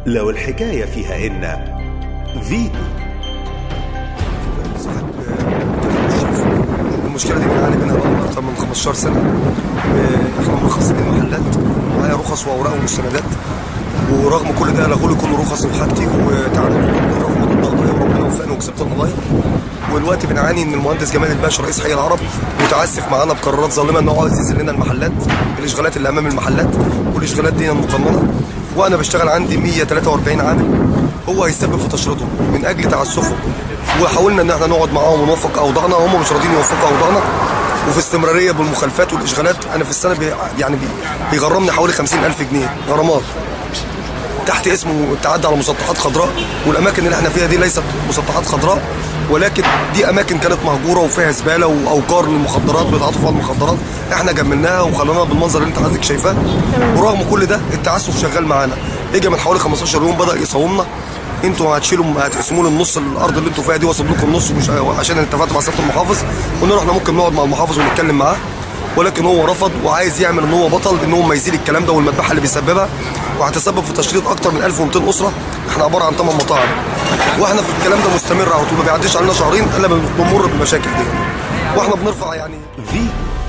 لو الحكاية فيها إن فيتو المشكله دي بنعاني منها بقى اكتر من 15 سنه آه، احنا مرخصين المحلات معايا رخص واوراق ومستندات ورغم كل ده لغوا لي كل رخص وحاجتي وتعالوا رغم الضغط وربنا وفقني وكسبت القضايا والوقت بنعاني ان المهندس جمال الباشا رئيس حي العرب متعسف معانا بقرارات ظالمه ان هو عاوز ينزل لنا المحلات الاشغالات اللي امام المحلات والاشغالات دي مقننه وانا بشتغل عندي 143 عامل هو هيسبب في تشريطهم من اجل تعسفهم وحاولنا ان احنا نقعد معاهم ونوفق اوضاعنا هم مش راضيين يوفقوا اوضاعنا وفي استمراريه بالمخالفات والاشغالات انا في السنه بي يعني بي بيغرمني حوالي 50000 جنيه غرامات تحت اسمه التعدي على مسطحات خضراء والاماكن اللي احنا فيها دي ليست مسطحات خضراء ولكن دي اماكن كانت مهجوره وفيها زباله واوقار للمخدرات بيتعاطوا فيها المخدرات احنا جملناها وخليناها بالمنظر اللي انت حضرتك شايفاه ورغم كل ده التعسف شغال معانا اجى من حوالي 15 يوم بدا يصومنا انتوا هتشيلوا هتقسموا لي النص الارض اللي انتوا فيها دي واسيب لكم النص مش عشان انا اتفقت مع سياده المحافظ قلنا له احنا ممكن نقعد مع المحافظ ونتكلم معاه ولكن هو رفض وعايز يعمل ان هو بطل ان هو ما يزيل الكلام ده والمذبحه اللي بيسببها وهتسبب في تشريد اكتر من 1200 اسره احنا عباره عن 8 مطاعم واحنا في الكلام ده مستمر على طول ما بيعديش علينا شهرين الا بنمر بالمشاكل دي واحنا بنرفع يعني فيتو